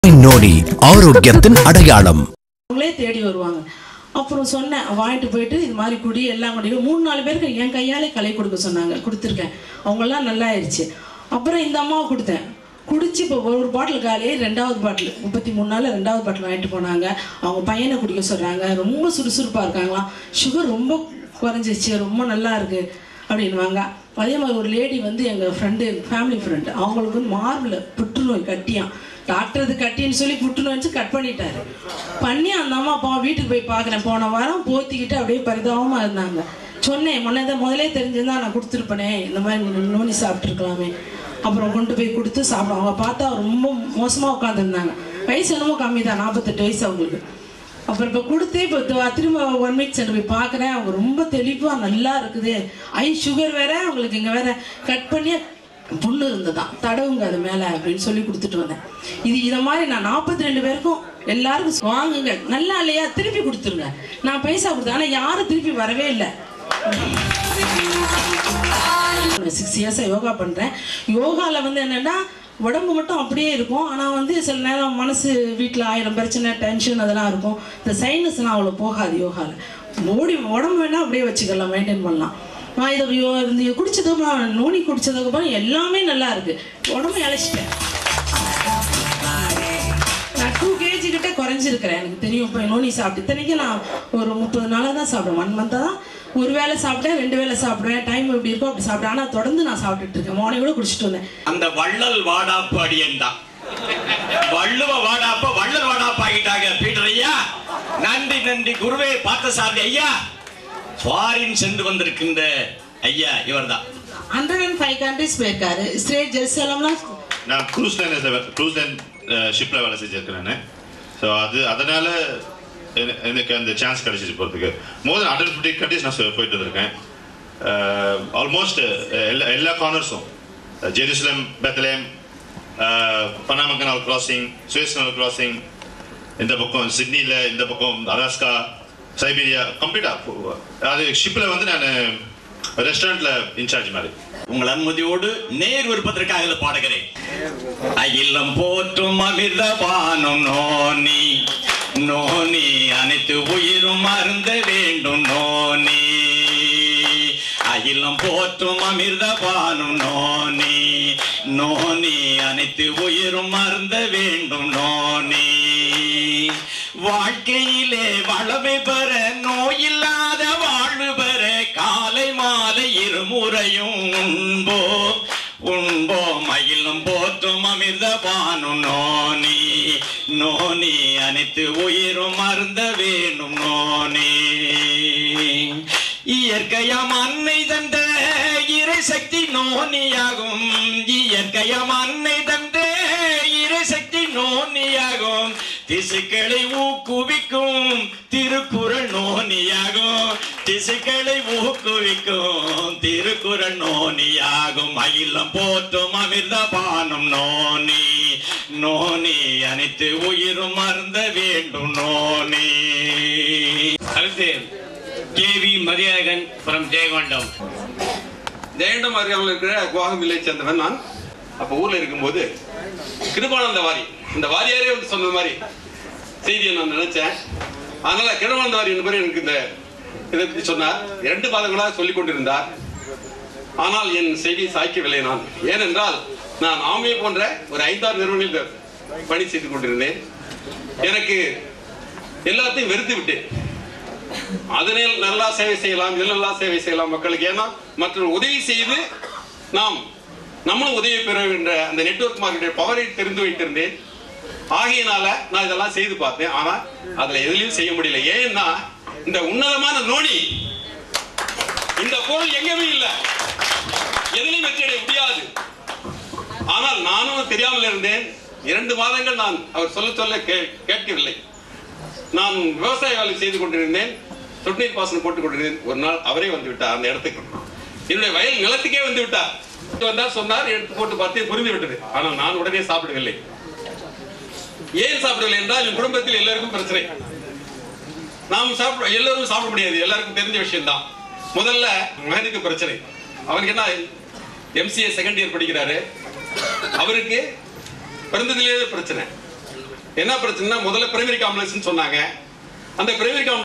நோடி ஆரோக்கியத்தின் அடையாளம் அவங்களே தேடி வருவாங்க அப்புறம் சொன்னேன் வாங்கிட்டு போயிட்டு இது மாதிரி குடி எல்லாம் குடி மூணு நாலு பேருக்கு என் கையாலே களை கொடுக்க சொன்னாங்க கொடுத்துருக்கேன் அவங்கெல்லாம் நல்லா ஆயிடுச்சு அப்புறம் இந்த அம்மாவை கொடுத்தேன் குடிச்சு இப்போ ஒரு பாட்டில் காலியே ரெண்டாவது பாட்டில் முப்பத்தி மூணு நாள் ரெண்டாவது பாட்டில் வாங்கிட்டு போனாங்க அவங்க பையனை குடிக்க சொல்கிறாங்க ரொம்ப சுறுசுறுப்பாக இருக்காங்களாம் சுகர் ரொம்ப குறைஞ்சிச்சு ரொம்ப நல்லா இருக்கு அப்படின்வாங்க அதே மாதிரி ஒரு லேடி வந்து எங்கள் ஃப்ரெண்டு ஃபேமிலி ஃப்ரெண்டு அவங்களுக்கு வந்து மார்பில் புற்றுநோய் கட்டியாம் டாக்டர் இது கட்டின்னு சொல்லி புற்றுநோய் வச்சு கட் பண்ணிட்டாரு பண்ணி அந்த அம்மா அப்பா வீட்டுக்கு போய் பார்க்குறேன் போன வாரம் போத்திக்கிட்டு அப்படியே பரிதாபமாக இருந்தாங்க சொன்னேன் முன்னதை முதலே தெரிஞ்சிருந்தா நான் கொடுத்துருப்பேனே இந்த மாதிரி நீ நோனி சாப்பிட்ருக்கலாமே அப்புறம் கொண்டு போய் கொடுத்து சாப்பிடும் அவங்க பார்த்தா ரொம்ப மோசமாக உட்காந்துருந்தாங்க வயசு என்னமோ கம்மி தான் நாற்பத்தெட்டு வயசு அவங்களுக்கு அப்புறம் இப்போ கொடுத்து இப்போ து- திரும்ப ஒன் வீக் சென்று போய் பார்க்குறேன் அவங்க ரொம்ப தெளிவாக நல்லா இருக்குது ஐ சுகர் வேற அவங்களுக்கு இங்கே வேற கட் பண்ணி புண்ணு இருந்ததாம் தடவுங்க அது மேலே அப்படின்னு சொல்லி கொடுத்துட்டு வந்தேன் இது இதை மாதிரி நான் நாற்பத்தி ரெண்டு பேருக்கும் எல்லாருக்கும் வாங்குங்க நல்லா இல்லையா திருப்பி கொடுத்துருங்க நான் பைசா கொடுத்தேன் ஆனால் யாரும் திருப்பி வரவே இல்லை சிக்ஸ் இயர்ஸாக யோகா பண்ணுறேன் யோகாவில் வந்து என்னென்னா உடம்பு மட்டும் அப்படியே இருக்கும் ஆனால் வந்து சில நேரம் மனசு வீட்டில் ஆயிரம் பிரச்சனை டென்ஷன் அதெல்லாம் இருக்கும் இந்த சைனஸ்லாம் அவ்வளோ போகாது யோகாவில் ஓடி உடம்பு வேணால் அப்படியே வச்சுக்கலாம் மெயின்டைன் பண்ணலாம் நான் இதை யோ இந்த குடிச்சதுக்கப்புறம் நோனி குடிச்சதுக்கப்புறம் எல்லாமே நல்லா இருக்கு உடம்பு இழைச்சிட்டேன் நான் டூ கேஜி கிட்ட குறைஞ்சிருக்கிறேன் எனக்கு தெரியும் இப்போ நோனி சாப்பிட்டு இத்தனைக்கும் நான் ஒரு முப்பது நாளாக தான் சாப்பிடுவேன் ஒன் மந்த்தாக தான் ஒரு வேளை சாப்பிட்டேன் ரெண்டு வேளை சாப்பிடுவேன் டைம் எப்படி இருக்கோ அப்படி சாப்பிடுவேன் ஆனால் தொடர்ந்து நான் சாப்பிட்டுட்டு இருக்கேன் மார்னிங் கூட குடிச்சிட்டு வந்தேன் அந்த வள்ளல் வாடாப்பு அடியன் தான் வள்ளுவ வாடாப்ப வள்ளல் வாடாப்பு ஆகிட்டாங்க பீட்டர் ஐயா நன்றி நன்றி குருவே பார்த்தசாரதி ஐயா ஃபாரின் சென்று வந்திருக்கின்ற ஐயா இவர்தான் ஹண்ட்ரட் அண்ட் ஃபைவ் கண்ட்ரிஸ் போயிருக்காரு ஸ்ட்ரேட் ஜெருசலம்லாம் நான் க்ரூஸ் லைன் க்ரூஸ் லைன் ஷிப்பில் வேலை செஞ்சுருக்கிறேன் ஸோ அது அதனால என- எனக்கு அந்த சான்ஸ் கிடைச்சிச்சு போகிறதுக்கு more than hundred fifty countries நான் சொ- போயிட்டு வந்திருக்கேன் ஆல்மோஸ்ட் எல்லா எல்லா கார்னர்ஸும் Jerusalem Bethlehem Panama canal crossing Suez canal crossing இந்த பக்கம் சிட்னியில் இந்த பக்கம் அலாஸ்கா சைபீரியா கம்ப்ளீட்டாக அது ஷிப்பில் வந்து நான் ரெஸ்டாரண்ட்டில் இன்சார்ஜ் மாதிரி உங்கள் அனுமதியோடு நேர் விருப்பத்திற்காக இதில் பாடுகிறேன் அகிலம் போற்றும் அமிர்த பானம் நோனி நோனி அனைத்து உயிரும் அருந்த வேண்டும் நோனி அகிலம் போற்றும் அமிர்த பானம் நோனி நோனி அனைத்து உயிரும் அருந்த வேண்டும் நோனி வாழ்க்கையிலே வளமை பெற நோயில்லாத வாழ்வு பெற காலை மாலை இருமுறையும் உண்போ உண்போம் மகிழும் போற்றும் அமிர்த பானும் நோனி நோனி அனைத்து உயிரும் அருந்த வேணும் நோனி இயற்கையாம் அன்னை தந்த இறைசக்தி நோனியாகும் இயற்கையாம் அன்னை தந்த இறைசக்தி நோனியாகும் திசுக்களை ஊக்குவிக்கும் திருக்குறள் நோனியாகும் திசுக்களை ஊக்குவிக்கும் திருக்குறள் நோனியாகும் அகிலம் போற்றும் அமிர்த பானம் நோனி நோனி அனைத்து உயிரும் அருந்த வேண்டும் நோனி அடுத்து கேவி மதியழகன் from ஜெயகொண்டம் ஜெயண்டம் அருகாமல் இருக்கிற குவாகம் வில்லேஜ் சேர்ந்தவன் நான் அப்போ ஊர்ல இருக்கும்போது கிருபானந்த வாரி இந்த வாரியாரே வந்து சொன்ன மாதிரி செய்தியை நான் நினைச்சேன் அதனால கிருபானந்த வாரி என்பவர் எனக்கு இந்த இதை பற்றி சொன்னார் இரண்டு மாதங்களாக சொல்லிக் கொண்டிருந்தார் ஆனால் என் செய்தி சாய்க்கவில்லை நான் ஏனென்றால் நான் ஆமே போன்ற ஒரு ஐந்தாறு நிறுவனங்களில் பணி செய்து கொண்டிருந்தேன் எனக்கு எல்லாத்தையும் வெறுத்து விட்டேன் அதனில் நல்லா சேவை செய்யலாம் இதில் நல்லா சேவை செய்யலாம் மக்களுக்கு ஏன்னா மற்றவர் உதவி செய்து நாம் நம்மளும் உதவி பெற என்ற அந்த நெட்வொர்க் மார்க்கெட் பவரை தெரிந்து வைத்திருந்தேன் ஆகையினால நான் இதெல்லாம் செய்து பார்த்தேன் ஆனா அதுல எதுலயும் செய்ய முடியல ஏன்னா இந்த உன்னதமான நோனி இந்த பொருள் எங்கேயுமே இல்ல எதிலையும் வெற்றியடைய முடியாது ஆனால் நானும் தெரியாமல் இருந்தேன் இரண்டு மாதங்கள் நான் அவர் சொல்ல சொல்ல கே- கேட்கவில்லை நான் விவசாய வேலை செய்து கொண்டிருந்தேன் சொட்டு நீர் பாசனம் போட்டுக் கொண்டிருந்தேன் ஒரு நாள் அவரே வந்து விட்டார் அந்த இடத்துக்கு என்னுடைய வயல் நிலத்துக்கே வந்து விட்டார் வந்தார் சொன்னார் எடுத்து போட்டு பார்த்து புரிந்து விட்டது ஆனால் நான் உடனே சாப்பிடவில்லை ஏன் சாப்பிடவில்லை என்றால் என் குடும்பத்தில் எல்லாருக்கும் பிரச்சனை நாம் சாப்பிட எல்லாரும் சாப்பிட முடியாது எல்லாருக்கும் தெரிஞ்ச விஷயம் தான் முதல்ல மகனுக்கு பிரச்சனை அவனுக்கு என்ன எம்சிஏ செகண்ட் இயர் படிக்கிறாரு அவருக்கு பிறந்ததிலேயே பிரச்சனை என்ன பிரச்சனைனா முதல்ல பிரைமரி காம்ப்ளெக்ஸ்னு சொன்னாங்க அந்த பிரைமரி காம்ப்ளெக்ஸ்